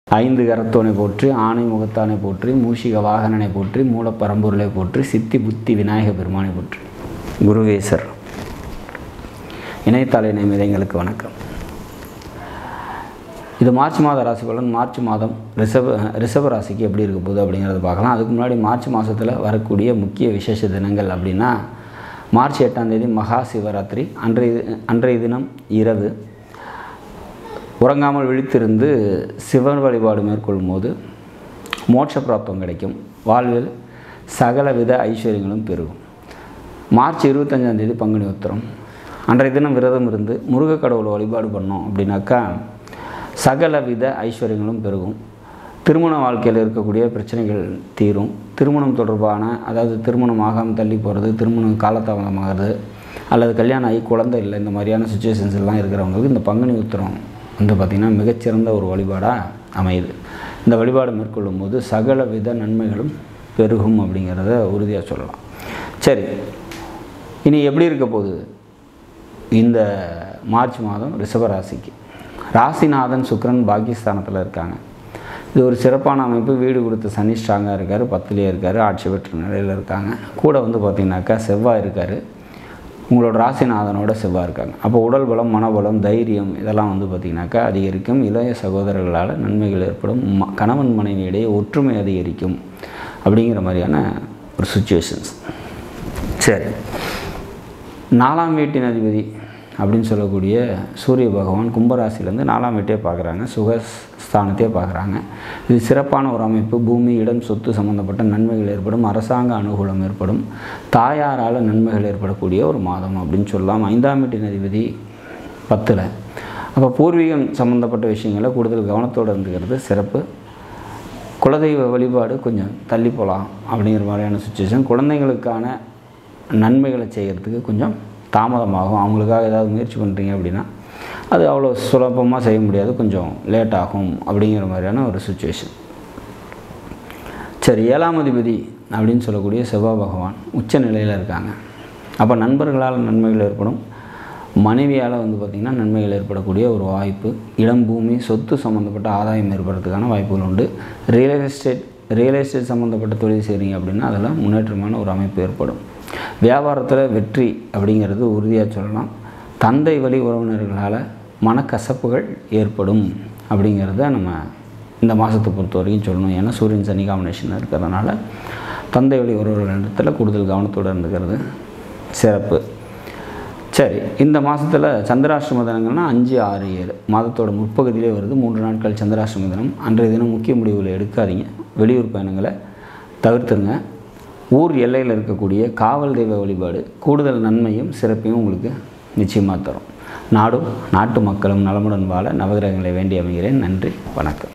ஐந்து கரத்தோனை போற்றி ஆணை முகத்தானை போற்றி மூஷிக வாகனனை போற்றி மூலப்பரம்பொருளை போற்றி சித்தி புத்தி விநாயக பெருமானை போற்றி குருவேசர் இணையத்தாள இணைமிதங்களுக்கு வணக்கம் இது மார்ச் மாத ராசி பலன் மார்ச் மாதம் ரிஷப ரிஷப ராசிக்கு எப்படி இருக்க போகுது அப்படிங்கிறத பார்க்கலாம் அதுக்கு முன்னாடி மார்ச் மாதத்தில் வரக்கூடிய முக்கிய விசேஷ தினங்கள் அப்படின்னா மார்ச் எட்டாம் தேதி மகா சிவராத்திரி அன்றைய அன்றைய தினம் இரவு உறங்காமல் விழித்திருந்து சிவன் வழிபாடு மேற்கொள்ளும் போது மோட்ச பிராப்தம் கிடைக்கும் வாழ்வில் சகலவித ஐஸ்வர்யங்களும் பெருகும் மார்ச் இருபத்தஞ்சாம் தேதி பங்குனி உத்திரம் அன்றைய தினம் விரதம் இருந்து முருகக் கடவுளை வழிபாடு பண்ணோம் அப்படின்னாக்கா சகலவித ஐஸ்வர்யங்களும் பெருகும் திருமண வாழ்க்கையில் இருக்கக்கூடிய பிரச்சனைகள் தீரும் திருமணம் தொடர்பான அதாவது திருமணம் ஆகாமல் தள்ளி போகிறது திருமணம் காலதாமதமாகிறது அல்லது கல்யாணம் ஆகி குழந்தை இல்லை இந்த மாதிரியான சுச்சுவேஷன்ஸ் எல்லாம் இருக்கிறவங்களுக்கு இந்த பங்குனி உத்திரம் வந்து பார்த்திங்கன்னா மிகச்சிறந்த ஒரு வழிபாடாக அமையுது இந்த வழிபாடு மேற்கொள்ளும் போது சகல வித நன்மைகளும் பெருகும் அப்படிங்கிறத உறுதியாக சொல்லலாம் சரி இனி எப்படி இருக்க போகுது இந்த மார்ச் மாதம் ரிஷபராசிக்கு ராசிநாதன் சுக்கிரன் பாகிஸ்தானத்தில் இருக்காங்க இது ஒரு சிறப்பான அமைப்பு வீடு கொடுத்த சனி ஸ்ட்ராங்காக இருக்கார் பத்துலேயே இருக்கார் ஆட்சி பெற்ற நிலையில் இருக்காங்க கூட வந்து பார்த்திங்கனாக்கா செவ்வாய் இருக்கார் உங்களோட ராசிநாதனோட செவ்வாய் இருக்காங்க அப்போ உடல் பலம் மனபலம் தைரியம் இதெல்லாம் வந்து பார்த்திங்கனாக்கா அதிகரிக்கும் இளைய சகோதரர்களால் நன்மைகள் ஏற்படும் ம கணவன் மனைவியிடையே ஒற்றுமை அதிகரிக்கும் அப்படிங்கிற மாதிரியான ஒரு சுச்சுவேஷன்ஸ் சரி நாலாம் வீட்டின் அதிபதி அப்படின்னு சொல்லக்கூடிய சூரிய பகவான் கும்பராசிலேருந்து நாலாம் வீட்டையே பார்க்குறாங்க சுகஸ்தானத்தையே பார்க்குறாங்க இது சிறப்பான ஒரு அமைப்பு பூமி இடம் சொத்து சம்மந்தப்பட்ட நன்மைகள் ஏற்படும் அரசாங்க அனுகூலம் ஏற்படும் தாயாரால் நன்மைகள் ஏற்படக்கூடிய ஒரு மாதம் அப்படின்னு சொல்லலாம் ஐந்தாம் வீட்டின் அதிபதி பத்தில் அப்போ பூர்வீகம் சம்மந்தப்பட்ட விஷயங்களை கூடுதல் கவனத்தோடு இருந்துக்கிறது சிறப்பு குலதெய்வ வழிபாடு கொஞ்சம் தள்ளி போகலாம் அப்படிங்கிற மாதிரியான சுச்சுவேஷன் குழந்தைங்களுக்கான நன்மைகளை செய்கிறதுக்கு கொஞ்சம் தாமதமாகும் அவங்களுக்காக ஏதாவது முயற்சி பண்ணுறீங்க அப்படின்னா அது அவ்வளோ சுலபமாக செய்ய முடியாது கொஞ்சம் லேட் ஆகும் அப்படிங்கிற மாதிரியான ஒரு சுச்சுவேஷன் சரி ஏழாம் அதிபதி அப்படின்னு சொல்லக்கூடிய செவ்வாய் பகவான் உச்ச நிலையில் இருக்காங்க அப்போ நண்பர்களால் நன்மைகள் ஏற்படும் மனைவியால் வந்து பார்த்திங்கன்னா நன்மைகள் ஏற்படக்கூடிய ஒரு வாய்ப்பு இடம் பூமி சொத்து சம்மந்தப்பட்ட ஆதாயம் ஏற்படுறதுக்கான வாய்ப்புகள் உண்டு ரியல் எஸ்டேட் ரியல் எஸ்டேட் சம்மந்தப்பட்ட தொழில் செய்கிறீங்க அப்படின்னா அதில் முன்னேற்றமான ஒரு அமைப்பு ஏற்படும் வியாபாரத்தில் வெற்றி அப்படிங்கிறது உறுதியாக சொல்லலாம் தந்தை வழி உறவினர்களால் மனக்கசப்புகள் ஏற்படும் அப்படிங்கிறத நம்ம இந்த மாதத்தை பொறுத்த வரைக்கும் சொல்லணும் ஏன்னா சூரியன் சனி காம்பினேஷன் இருக்கிறதுனால தந்தை வழி உறவுகளிடத்தில் கூடுதல் கவனத்தோடு இருந்துக்கிறது சிறப்பு சரி இந்த மாதத்தில் சந்திராஷ்டம தினங்கள்னா அஞ்சு ஆறு ஏழு மாதத்தோட முற்பகுதியிலே வருது மூன்று நாட்கள் சந்திராஷ்டம தினம் அன்றைய தினம் முக்கிய முடிவுகளை எடுக்காதீங்க வெளியூர் பயணங்களை தவிர்த்துருங்க ஊர் எல்லையில் இருக்கக்கூடிய காவல் தெய்வ வழிபாடு கூடுதல் நன்மையும் சிறப்பையும் உங்களுக்கு நிச்சயமாக தரும் நாடும் நாட்டு மக்களும் நலமுடன் வாழ நவகிரகங்களை வேண்டி அமைகிறேன் நன்றி வணக்கம்